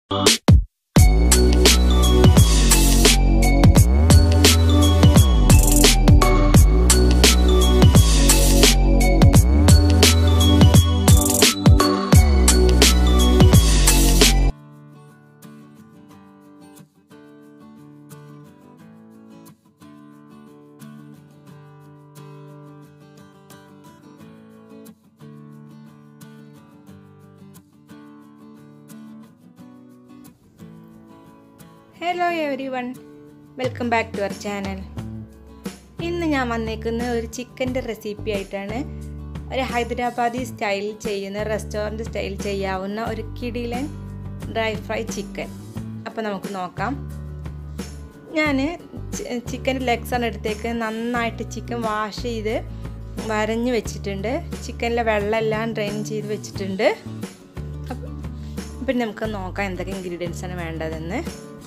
hello everyone welcome back to our channel ഇന്ന് ഞാൻ വന്നേക്കുന്ന ഒരു ചിക്കൻ്റെ റെസിപ്പി ആയിട്ടാണ് ഒരു ഹൈദരാബാദി സ്റ്റൈൽ ചെയ്യുന്ന റെസ്റ്റോറൻറ്റ് സ്റ്റൈൽ ചെയ്യാവുന്ന ഒരു കിടിലൻ ഡ്രൈ ഫ്രൈ ചിക്കൻ അപ്പോൾ നമുക്ക് നോക്കാം ഞാൻ ചിക്കൻ്റെ ലെഗ്സാണ് എടുത്തേക്ക് നന്നായിട്ട് ചിക്കൻ വാഷ് ചെയ്ത് വരഞ്ഞ് വെച്ചിട്ടുണ്ട് ചിക്കനിലെ വെള്ളമെല്ലാം ഡ്രെയിൻ ചെയ്ത് വെച്ചിട്ടുണ്ട് അപ്പം നമുക്ക് നോക്കാം എന്തൊക്കെ ഇൻഗ്രീഡിയൻസ് ആണ് വേണ്ടതെന്ന്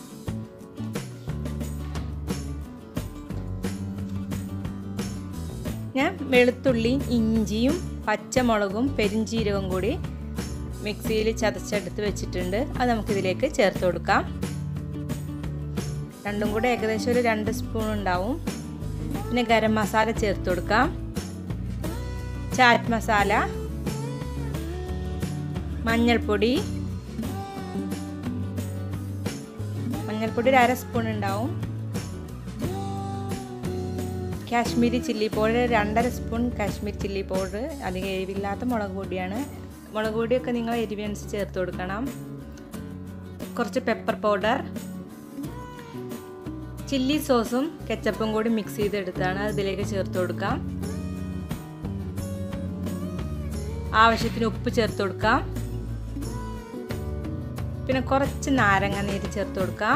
ഞാൻ വെളുത്തുള്ളിയും ഇഞ്ചിയും പച്ചമുളകും പെരിഞ്ചീരകവും കൂടി മിക്സിയിൽ ചതച്ചെടുത്ത് വെച്ചിട്ടുണ്ട് അത് നമുക്കിതിലേക്ക് ചേർത്ത് കൊടുക്കാം രണ്ടും കൂടെ ഏകദേശം ഒരു രണ്ട് സ്പൂൺ ഉണ്ടാവും പിന്നെ ഗരം മസാല ചേർത്ത് കൊടുക്കാം ചാറ്റ് മസാല മഞ്ഞൾപ്പൊടി മഞ്ഞൾപ്പൊടി ഒരു അര സ്പൂൺ ഉണ്ടാവും കാശ്മീരി ചില്ലി പൗഡർ രണ്ടര സ്പൂൺ കാശ്മീരി ചില്ലി പൗഡർ അധികം എരിവില്ലാത്ത മുളക് പൊടിയാണ് മുളക് പൊടിയൊക്കെ നിങ്ങൾ എരിവനുസരിച്ച് ചേർത്ത് കൊടുക്കണം കുറച്ച് പെപ്പർ പൗഡർ ചില്ലി സോസും കെച്ചപ്പും കൂടി മിക്സ് ചെയ്തെടുത്താണ് അതിലേക്ക് ചേർത്ത് കൊടുക്കാം ആവശ്യത്തിന് ഉപ്പ് ചേർത്ത് കൊടുക്കാം പിന്നെ കുറച്ച് നാരങ്ങ നീര് ചേർത്ത് കൊടുക്കാം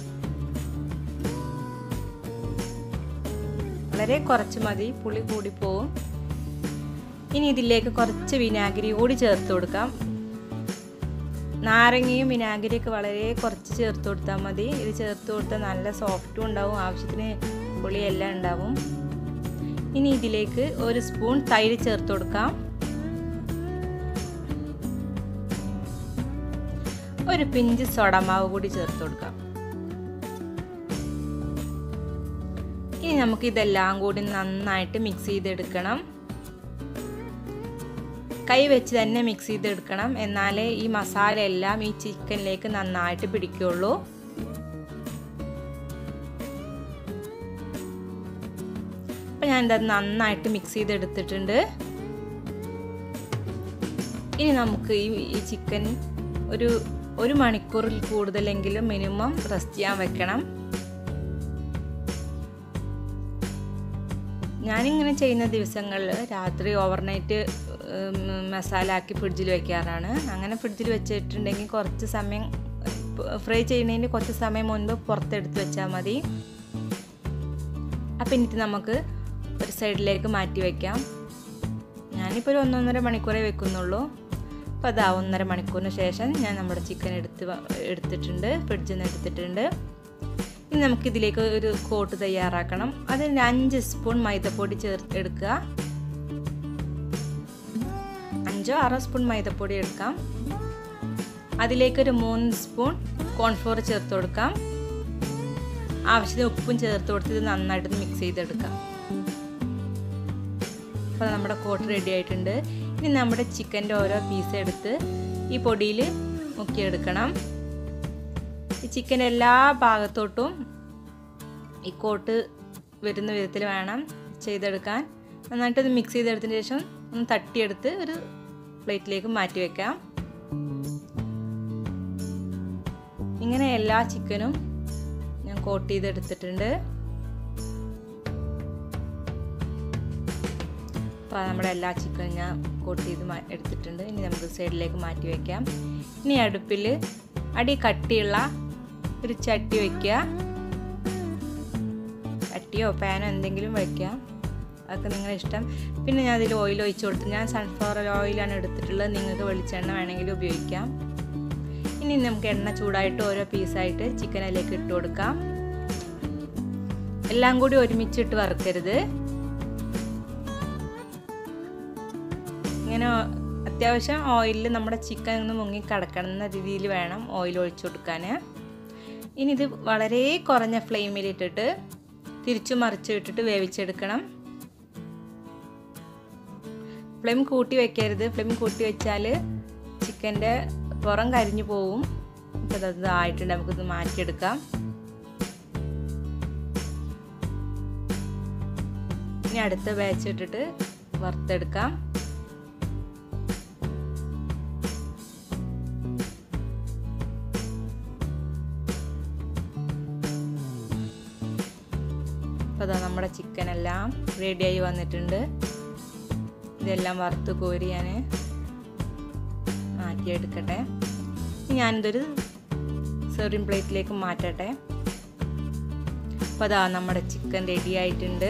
വളരെ കുറച്ച് മതി പുളി കൂടിപ്പോവും ഇനി ഇതിലേക്ക് കുറച്ച് വിനാഗിരി കൂടി ചേർത്ത് കൊടുക്കാം നാരങ്ങയും വിനാഗിരിയൊക്കെ വളരെ കുറച്ച് ചേർത്ത് കൊടുത്താൽ മതി ഇത് ചേർത്ത് കൊടുത്താൽ നല്ല സോഫ്റ്റും ഉണ്ടാവും ആവശ്യത്തിന് പുളിയെല്ലാം ഉണ്ടാവും ഇനി ഇതിലേക്ക് ഒരു സ്പൂൺ തൈര് ചേർത്ത് കൊടുക്കാം ഒരു പിഞ്ച് സോഡമാവ് കൂടി ചേർത്ത് കൊടുക്കാം ഇനി നമുക്ക് ഇതെല്ലാം കൂടി നന്നായിട്ട് മിക്സ് ചെയ്തെടുക്കണം കൈ വെച്ച് തന്നെ മിക്സ് ചെയ്തെടുക്കണം എന്നാലേ ഈ മസാല എല്ലാം ഈ ചിക്കനിലേക്ക് നന്നായിട്ട് പിടിക്കുള്ളൂ അപ്പം ഞാനിത് നന്നായിട്ട് മിക്സ് ചെയ്തെടുത്തിട്ടുണ്ട് ഇനി നമുക്ക് ഈ ഈ ചിക്കൻ ഒരു ഒരു മണിക്കൂറിൽ കൂടുതലെങ്കിലും മിനിമം റെസ്റ്റ് ചെയ്യാൻ വെക്കണം ഞാനിങ്ങനെ ചെയ്യുന്ന ദിവസങ്ങളിൽ രാത്രി ഓവർനൈറ്റ് മസാല ആക്കി ഫ്രിഡ്ജിൽ വെക്കാറാണ് അങ്ങനെ ഫ്രിഡ്ജിൽ വെച്ചിട്ടുണ്ടെങ്കിൽ കുറച്ച് സമയം ഫ്രൈ ചെയ്യുന്നതിന് കുറച്ച് സമയം മുൻപ് പുറത്തെടുത്ത് വെച്ചാൽ മതി അപ്പം എന്നിട്ട് നമുക്ക് ഒരു സൈഡിലേക്ക് മാറ്റി വയ്ക്കാം ഞാനിപ്പോൾ ഒരു ഒന്നൊന്നര മണിക്കൂറേ വെക്കുന്നുള്ളൂ അപ്പോൾ അതാ ഒന്നര മണിക്കൂറിന് ശേഷം ഞാൻ നമ്മുടെ ചിക്കൻ എടുത്ത് എടുത്തിട്ടുണ്ട് ഫ്രിഡ്ജിൽ നിന്ന് എടുത്തിട്ടുണ്ട് ഇനി നമുക്കിതിലേക്ക് ഒരു കോട്ട് തയ്യാറാക്കണം അതിന് അഞ്ച് സ്പൂൺ മൈദപ്പൊടി ചേർത്ത് എടുക്കുക അഞ്ചോ ആറോ സ്പൂൺ മൈദപ്പൊടി എടുക്കാം അതിലേക്കൊരു മൂന്ന് സ്പൂൺ കോൺഫ്ലോർ ചേർത്ത് കൊടുക്കാം ആവശ്യത്തിന് ഉപ്പും ചേർത്ത് കൊടുത്ത് ഇത് നന്നായിട്ട് മിക്സ് ചെയ്തെടുക്കാം അപ്പോൾ നമ്മുടെ കോട്ട് റെഡി ആയിട്ടുണ്ട് ഇനി നമ്മുടെ ചിക്കൻ്റെ ഓരോ പീസ് എടുത്ത് ഈ പൊടിയിൽ മുക്കിയെടുക്കണം ഈ ചിക്കൻ എല്ലാ ഭാഗത്തോട്ടും ഈ കോട്ട് വരുന്ന വിധത്തിൽ വേണം ചെയ്തെടുക്കാൻ നന്നായിട്ട് ഇത് മിക്സ് ചെയ്തെടുത്തതിന് ശേഷം ഒന്ന് തട്ടിയെടുത്ത് ഒരു പ്ലേറ്റിലേക്ക് മാറ്റി വെക്കാം ഇങ്ങനെ എല്ലാ ചിക്കനും ഞാൻ കോട്ട് ചെയ്തെടുത്തിട്ടുണ്ട് അപ്പോൾ നമ്മുടെ എല്ലാ ചിക്കനും ഞാൻ കോട്ട് ചെയ്ത് എടുത്തിട്ടുണ്ട് ഇനി നമുക്ക് സൈഡിലേക്ക് മാറ്റി വയ്ക്കാം ഇനി അടുപ്പിൽ അടി കട്ടിയുള്ള ഒരു ചട്ടി വയ്ക്കുക ചട്ടിയോ പാനോ എന്തെങ്കിലും വയ്ക്കാം അതൊക്കെ നിങ്ങളുടെ ഇഷ്ടം പിന്നെ ഞാൻ അതിൽ ഓയിൽ ഒഴിച്ച് കൊടുത്തു ഞാൻ സൺഫ്ലവർ ഓയിലാണ് എടുത്തിട്ടുള്ളത് നിങ്ങൾക്ക് വെളിച്ചെണ്ണ വേണമെങ്കിൽ ഉപയോഗിക്കാം ഇനി നമുക്ക് എണ്ണ ചൂടായിട്ട് ഓരോ പീസായിട്ട് ചിക്കൻ അതിലേക്ക് ഇട്ട് കൊടുക്കാം എല്ലാം കൂടി ഒരുമിച്ചിട്ട് വറുക്കരുത് ഇങ്ങനെ അത്യാവശ്യം ഓയിലിൽ നമ്മുടെ ചിക്കൻ ഒന്ന് മുങ്ങി കിടക്കണമെന്ന രീതിയിൽ വേണം ഓയിൽ ഒഴിച്ചു കൊടുക്കാൻ ഇനി ഇത് വളരെ കുറഞ്ഞ ഫ്ലെയിമിലിട്ടിട്ട് തിരിച്ചു മറിച്ച് ഇട്ടിട്ട് വേവിച്ചെടുക്കണം ഫ്ലെയിം കൂട്ടി വെക്കരുത് ഫ്ലെയിം കൂട്ടി വെച്ചാൽ ചിക്കൻ്റെ പുറം കരിഞ്ഞു പോവും അപ്പോൾ അത് ആയിട്ടുണ്ട് നമുക്കിത് മാറ്റിയെടുക്കാം ഇനി അടുത്ത ബാച്ച് ഇട്ടിട്ട് വറുത്തെടുക്കാം അപ്പോൾ അതാ നമ്മുടെ ചിക്കൻ എല്ലാം റെഡിയായി വന്നിട്ടുണ്ട് ഇതെല്ലാം വറുത്ത് കോരി ഞാൻ മാറ്റിയെടുക്കട്ടെ ഞാനിതൊരു സെർവിങ് പ്ലേറ്റിലേക്ക് മാറ്റട്ടെ അപ്പോൾ അതാ നമ്മുടെ ചിക്കൻ റെഡി ആയിട്ടുണ്ട്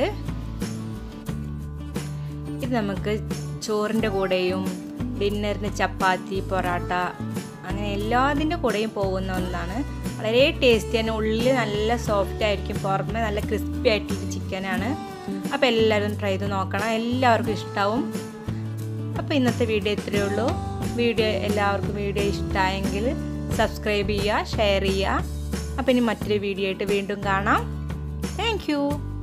ഇത് നമുക്ക് ചോറിൻ്റെ കൂടെയും ഡിന്നറിന് ചപ്പാത്തി പൊറാട്ട അങ്ങനെ എല്ലാത്തിൻ്റെ കൂടെയും പോകുന്ന ഒന്നാണ് വളരെ ടേസ്റ്റിയാണ് ഉള്ളിൽ നല്ല സോഫ്റ്റ് ആയിരിക്കും പുറമെ നല്ല ക്രിസ്പി ആയിട്ടുള്ള ചിക്കനാണ് അപ്പോൾ എല്ലാവരും ട്രൈ ചെയ്ത് നോക്കണം എല്ലാവർക്കും ഇഷ്ടമാവും അപ്പോൾ ഇന്നത്തെ വീഡിയോ ഇത്രയേ ഉള്ളൂ വീഡിയോ എല്ലാവർക്കും വീഡിയോ ഇഷ്ടമായെങ്കിൽ സബ്സ്ക്രൈബ് ചെയ്യുക ഷെയർ ചെയ്യുക അപ്പോൾ ഇനി മറ്റൊരു വീഡിയോ ആയിട്ട് വീണ്ടും കാണാം താങ്ക്